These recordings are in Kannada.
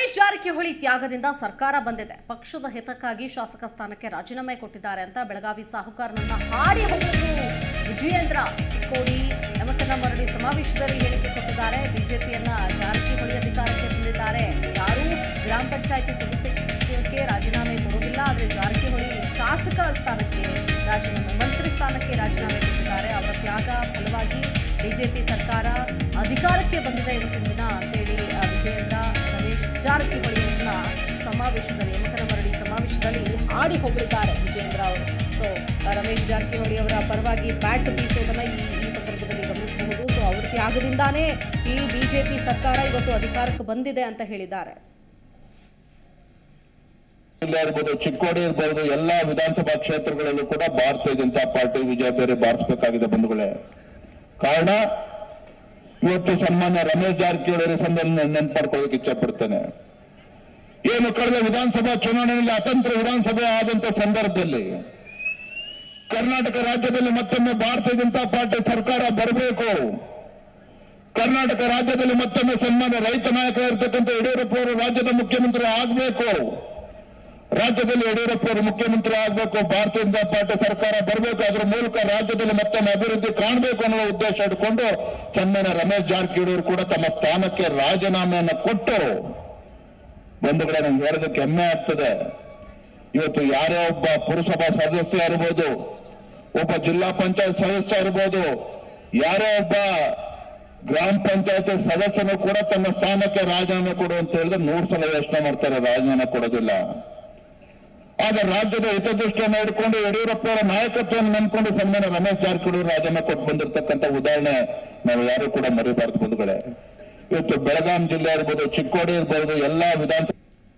ರಮೇಶ್ ಜಾರಕಿಹೊಳಿ ತ್ಯಾಗದಿಂದ ಸರ್ಕಾರ ಬಂದಿದೆ ಪಕ್ಷದ ಹಿತಕ್ಕಾಗಿ ಶಾಸಕ ಸ್ಥಾನಕ್ಕೆ ರಾಜೀನಾಮೆ ಕೊಟ್ಟಿದ್ದಾರೆ ಅಂತ ಬೆಳಗಾವಿ ಸಾಹುಕಾರನನ್ನ ಹಾಡಿ ಹೋಗಿದ್ರು ವಿಜಯೇಂದ್ರ ಚಿಕ್ಕೋಡಿ ಯಮಕನ ಮರಳಿ ಸಮಾವೇಶದಲ್ಲಿ ಹೇಳಿಕೆ ಕೊಟ್ಟಿದ್ದಾರೆ ಬಿಜೆಪಿಯನ್ನ ಜಾರಕಿಹೊಳಿ ಅಧಿಕಾರಕ್ಕೆ ತಂದಿದ್ದಾರೆ ಯಾರೂ ಗ್ರಾಮ ಪಂಚಾಯಿತಿ ಸದಸ್ಯಕ್ಕೆ ರಾಜೀನಾಮೆ ಕೊಡೋದಿಲ್ಲ ಆದರೆ ಜಾರಕಿಹೊಳಿ ಶಾಸಕ ಸ್ಥಾನಕ್ಕೆ ರಾಜೀನಾಮೆ ಮಂತ್ರಿ ಸ್ಥಾನಕ್ಕೆ ರಾಜೀನಾಮೆ ಕೊಟ್ಟಿದ್ದಾರೆ ಅವರ ತ್ಯಾಗ ಫಲವಾಗಿ ಬಿಜೆಪಿ ಸರ್ಕಾರ ಅಧಿಕಾರಕ್ಕೆ ಬಂದಿದೆ ಇವತ್ತಿನ ದಿನ ಅಂತೇಳಿ ಆ, ವಿಜಯೇಂದ್ರ ರಮೇಶ್ ಜಾರಕಿಹೊಳಿ ಅವ್ರನ್ನ ಸಮಾವೇಶದಲ್ಲಿ ಯಮಕನ ಮರಳಿ ಸಮಾವೇಶದಲ್ಲಿ ಹಾಡಿ ಹೋಗಲಿದ್ದಾರೆ ವಿಜಯೇಂದ್ರ ಅವರು ಸೊ ರಮೇಶ್ ಜಾರಕಿಹೊಳಿ ಅವರ ಪರವಾಗಿ ಬ್ಯಾಟ್ ಬೀಸೋದನ್ನ ಈ ಈ ಸಂದರ್ಭದಲ್ಲಿ ಗಮನಿಸಬಹುದು ಸೊ ಅವ್ರ ತ್ಯಾಗದಿಂದಾನೇ ಈ ಬಿಜೆಪಿ ಸರ್ಕಾರ ಇವತ್ತು ಅಧಿಕಾರಕ್ಕೆ ಬಂದಿದೆ ಅಂತ ಹೇಳಿದ್ದಾರೆ ಜಿಲ್ಲೆ ಇರ್ಬೋದು ಚಿಕ್ಕೋಡಿ ಇರ್ಬೋದು ಎಲ್ಲಾ ವಿಧಾನಸಭಾ ಕ್ಷೇತ್ರಗಳಲ್ಲೂ ಕೂಡ ಭಾರತೀಯ ಜನತಾ ಪಾರ್ಟಿ ವಿಜಯ ಬೇರೆ ಬಾರಿಸಬೇಕಾಗಿದೆ ಬಂಧುಗಳೇ ಕಾರಣ ಇವತ್ತು ಸನ್ಮಾನ್ಯ ರಮೇಶ್ ಜಾರಕಿಹೊಳಿ ಅವರ ಸಂದರ್ಭ ನೆನ್ಪಾಡ್ಕೊಳ್ಳೋಕೆ ಇಚ್ಛೆ ಪಡ್ತೇನೆ ಏನು ಕಳೆದ ವಿಧಾನಸಭಾ ಚುನಾವಣೆಯಲ್ಲಿ ಅತಂತ್ರ ವಿಧಾನಸಭೆ ಆದಂತ ಸಂದರ್ಭದಲ್ಲಿ ಕರ್ನಾಟಕ ರಾಜ್ಯದಲ್ಲಿ ಮತ್ತೊಮ್ಮೆ ಭಾರತೀಯ ಜನತಾ ಪಾರ್ಟಿ ಸರ್ಕಾರ ಬರಬೇಕು ಕರ್ನಾಟಕ ರಾಜ್ಯದಲ್ಲಿ ಮತ್ತೊಮ್ಮೆ ಸನ್ಮಾನ್ಯ ರೈತ ನಾಯಕರಾಗಿರ್ತಕ್ಕಂಥ ಯಡಿಯೂರಪ್ಪ ಅವರು ರಾಜ್ಯದ ಮುಖ್ಯಮಂತ್ರಿ ಆಗಬೇಕು ರಾಜ್ಯದಲ್ಲಿ ಯಡಿಯೂರಪ್ಪ ಅವರು ಮುಖ್ಯಮಂತ್ರಿ ಆಗಬೇಕು ಭಾರತೀಯ ಜನತಾ ಪಾರ್ಟಿ ಸರ್ಕಾರ ಬರಬೇಕು ಅದರ ಮೂಲಕ ರಾಜ್ಯದಲ್ಲಿ ಮತ್ತೊಮ್ಮೆ ಅಭಿವೃದ್ಧಿ ಕಾಣಬೇಕು ಅನ್ನೋ ಉದ್ದೇಶ ಇಟ್ಕೊಂಡು ಸನ್ಮಾನ್ಯ ರಮೇಶ್ ಜಾರಕಿಹೊಳಿ ಅವರು ಕೂಡ ತಮ್ಮ ಸ್ಥಾನಕ್ಕೆ ರಾಜೀನಾಮೆಯನ್ನು ಕೊಟ್ಟು ಬಂಧುಗಳೇ ನಂಗೆ ಹೇಳೋದಕ್ಕೆ ಹೆಮ್ಮೆ ಆಗ್ತದೆ ಇವತ್ತು ಯಾರೇ ಒಬ್ಬ ಪುರಸಭಾ ಸದಸ್ಯ ಇರ್ಬೋದು ಒಬ್ಬ ಜಿಲ್ಲಾ ಪಂಚಾಯತ್ ಸದಸ್ಯ ಇರ್ಬೋದು ಯಾರೇ ಒಬ್ಬ ಗ್ರಾಮ ಪಂಚಾಯತ್ ಸದಸ್ಯನು ಕೂಡ ತನ್ನ ಸ್ಥಾನಕ್ಕೆ ರಾಜೀನಾಮೆ ಕೊಡು ಅಂತ ಹೇಳಿದ್ರೆ ನೂರು ಸಲ ಯೋಚನೆ ಮಾಡ್ತಾರೆ ರಾಜೀನಾಮೆ ಕೊಡೋದಿಲ್ಲ ಆದ್ರೆ ರಾಜ್ಯದ ಹಿತದೃಷ್ಟಿಯನ್ನು ಇಟ್ಕೊಂಡು ಯಡಿಯೂರಪ್ಪ ಅವರ ನಾಯಕತ್ವವನ್ನು ನಂಬ್ಕೊಂಡು ಸನ್ಮಾನ ರಮೇಶ್ ಜಾರಕಿಹೊಳಿ ರಾಜೀನಾಮೆ ಕೊಟ್ಟು ಬಂದಿರತಕ್ಕಂಥ ಉದಾಹರಣೆ ನಾವು ಯಾರು ಕೂಡ ಮರಿಬಾರದು ಬಂಧುಗಳೇ ಇವತ್ತು ಬೆಳಗಾಂ ಜಿಲ್ಲೆ ಇರ್ಬೋದು ಚಿಕ್ಕೋಡಿ ಇರ್ಬೋದು ಎಲ್ಲಾ ವಿಧಾನಸಭೆ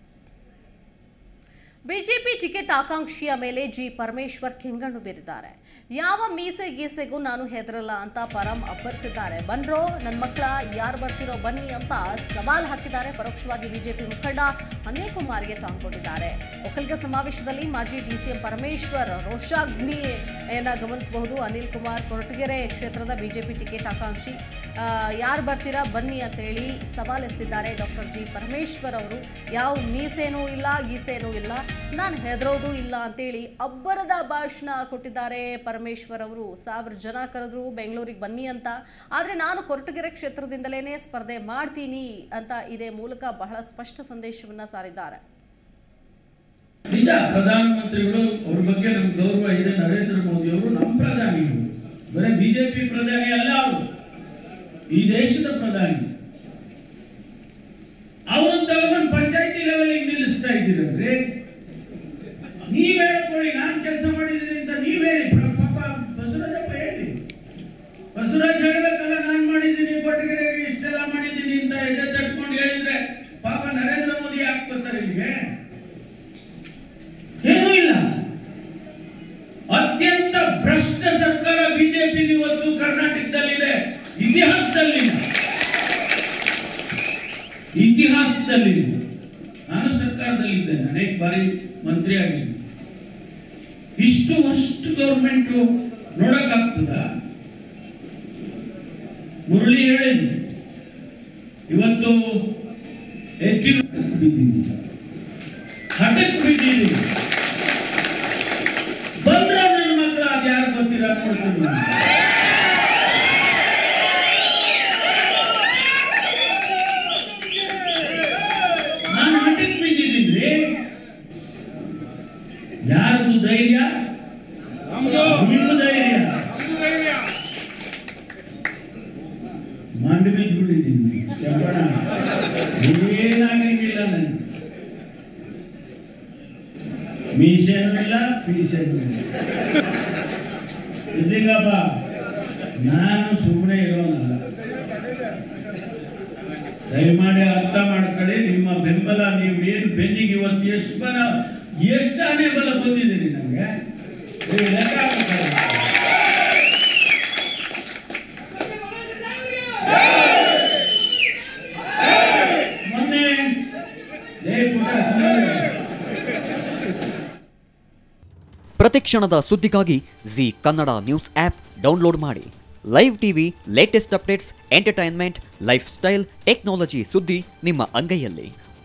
ಬಿಜೆಪಿ ಟಿಕೆಟ್ ಆಕಾಂಕ್ಷಿಯ ಮೇಲೆ ಜಿ ಪರಮೇಶ್ವರ್ ಕೆಂಗಣ್ಣು ಬೀರಿದ್ದಾರೆ ಯಾವ ಮೀಸೆ ಗೀಸೆಗೂ ನಾನು ಹೆದರಲ್ಲ ಅಂತ ಪರಂ ಅಬ್ಬರಿಸಿದ್ದಾರೆ ಬನ್ರೋ ನನ್ನ ಮಕ್ಕಳ ಯಾರು ಬರ್ತಿರೋ ಬನ್ನಿ ಅಂತ ಸವಾಲ್ ಹಾಕಿದ್ದಾರೆ ಪರೋಕ್ಷವಾಗಿ ಬಿಜೆಪಿ ಮುಖಂಡ ಅನಿಲ್ ಕುಮಾರ್ಗೆ ಟಾಂಗ್ ಕೊಟ್ಟಿದ್ದಾರೆ ಒಕ್ಕಲಿಗ ಸಮಾವೇಶದಲ್ಲಿ ಮಾಜಿ ಡಿಸಿಎಂ ಪರಮೇಶ್ವರ್ ರೋಷಾಗ್ನಿಯನ್ನ ಗಮನಿಸಬಹುದು ಅನಿಲ್ ಕುಮಾರ್ ಕೊರಟಗೆರೆ ಕ್ಷೇತ್ರದ ಬಿಜೆಪಿ ಟಿಕೆಟ್ ಆಕಾಂಕ್ಷಿ ಯಾರು ಬರ್ತೀರಾ ಬನ್ನಿ ಅಂತೇಳಿ ಸವಾಲ್ ಎಸ್ತಿದ್ದಾರೆ ಡಾಕ್ಟರ್ ಜಿ ಪರಮೇಶ್ವರ್ ಅವರು ಯಾವ ಮೀಸೇನೂ ಇಲ್ಲ ಗೀಸೇನೂ ಇಲ್ಲ ನಾನು ಹೆದರೋದು ಇಲ್ಲ ಅಂತೇಳಿ ಅಬ್ಬರದ ಭಾಷಣ ಕೊಟ್ಟಿದ್ದಾರೆ ಪರಮೇಶ್ವರ್ ಅವರು ಸಾವಿರ ಜನ ಕರೆದ್ರು ಬೆಂಗಳೂರಿಗೆ ಬನ್ನಿ ಅಂತ ಆದರೆ ನಾನು ಕೊರಟಗೆರೆ ಕ್ಷೇತ್ರದಿಂದಲೇ ಸ್ಪರ್ಧೆ ಮಾಡ್ತೀನಿ ಅಂತ ಇದೇ ಮೂಲಕ ಬಹಳ ಸ್ಪಷ್ಟ ಸಂದೇಶವನ್ನ ಸಾರಿದ್ದಾರೆ ನಿಜ ಪ್ರಧಾನಮಂತ್ರಿಗಳು ಅವ್ರ ಬಗ್ಗೆ ನಮ್ಗೆ ಗೌರವ ಇದೆ ನರೇಂದ್ರ ಮೋದಿ ಅವರು ನಮ್ಮ ಪ್ರಧಾನಿ ಇವ್ರು. ಬರೀ ಬಿಜೆಪಿ ಪ್ರಧಾನಿ ಅಲ್ಲ ಅವರು ಈ ದೇಶದ ಪ್ರಧಾನಿ ಅವರನ್ನ ತಗೊಂಡ್ ಪಂಚಾಯತಿ ಲೆವೆಲ್ ನಿಲ್ಲಿಸ್ತಾ ಇದ್ದೀರಲ್ರಿ ನೀವ್ ಹೇಳ್ಕೊಳ್ಳಿ ನಾನ್ ಕೆಲಸ ಮಾಡಿದ್ದೀನಿ ಅಂತ ನೀವ್ ಹೇಳಿ ಪ್ರ- ಪಾಪ ಬಸವರಾಜಪ್ಪ ಹೇಳಿ ಬಸವರಾಜ್ ಹೇಳ್ಬೇಕಲ್ಲ ನಾನ್ ಮಾಡಿದ್ದೀನಿ ಕೊಟ್ಟಿಗೆರೆಗೆ ಇಷ್ಟೆಲ್ಲ ಮಾಡಿದ್ದೀನಿ ಅಂತ ಎದೆ ತಟ್ಕೊಂಡು ಹೇಳಿದ್ರೆ ಪಾಪ ನರೇಂದ್ರ ಮೋದಿ ಯಾಕೆ ಬರ್ತಾರೆ ಇಲ್ಲಿಗೆ ಏನೂ ಇಲ್ಲ ಅತ್ಯಂತ ಭ್ರಷ್ಟ ಸರ್ಕಾರ ಬಿಜೆಪಿ ಇವತ್ತು ಕರ್ನಾಟಕದಲ್ಲಿದೆ ಇತಿಹಾಸದಲ್ಲಿ ಇತಿಹಾಸದಲ್ಲಿ ನಾನು ಸರ್ಕಾರದಲ್ಲಿ ಇದ್ದೇನೆ ಅನೇಕ ಬಾರಿ ಮಂತ್ರಿ ಆಗಿದ್ದೀನಿ ಇಷ್ಟು ವರ್ಷ ಗೌರ್ಮೆಂಟ್ ನೋಡಕ್ಕಾಗ್ತದ ಮುರಳಿ ಹೇಳಿದ್ರು ಇವತ್ತು ಹೆಚ್ಚಿನ ಬಿದ್ದಿದ್ದೀನಿ ಹಠಕ್ಕೆ ಬಿದ್ದೀನಿ ಬಂದ್ರ ನನ್ನ ಮಕ್ಕಳು ಅದು ಯಾರು ಗೊತ್ತಿಲ್ಲ ನೋಡ್ತೀನಿ ನಾನು ಹಠಕ್ಕೆ ಬಿದ್ದಿದ್ದೀನಿ ಯಾರದು ಧೈರ್ಯ ನಿಮ್ದು ಧೈರ್ಯ ಮಂಡಿ ಬಿದ್ದುಬಿಟ್ಟಿದ್ದೀನಿ ಚಪ್ಪಣ ಏನಾಗಂಗಿಲ್ಲ ನನಗೆ ಮೀಸೇನೂ ಇಲ್ಲ ಪೀಸೇನೂ ಇಲ್ಲ ಇದೀಗಪ್ಪ ನಾನು ಸುಮ್ಮನೆ ಇರೋನಲ್ಲ ದಯಮಾಡಿ ಅರ್ಥ ಮಾಡ್ಕೊಳ್ಳಿ ನಿಮ್ಮ ಬೆಂಬಲ ನೀವು ಏನು ಬೆನ್ನಿಗೆ ಇವತ್ತು ಎಷ್ಟು ಬಲ ಎಷ್ಟು ಆನೆ ಬಲ ಬಂದಿದ್ದೀರಿ ನನಗೆ ಇದು ಲೆಕ್ಕ ಹಾಕ್ತಾರೆ. ಮೊನ್ನೆ ಲೇ ಪುಟ್ಟ ಸುಮ್ಮನೆ ಪ್ರತಿಕ್ಷಣದ ಸುದ್ದಿಗಾಗಿ Zee Kannada news app download ಮಾಡಿ live TV latest updates entertainment lifestyle technology ಸುದ್ದಿ ನಿಮ್ಮ ಅಂಗೈಯಲ್ಲಿ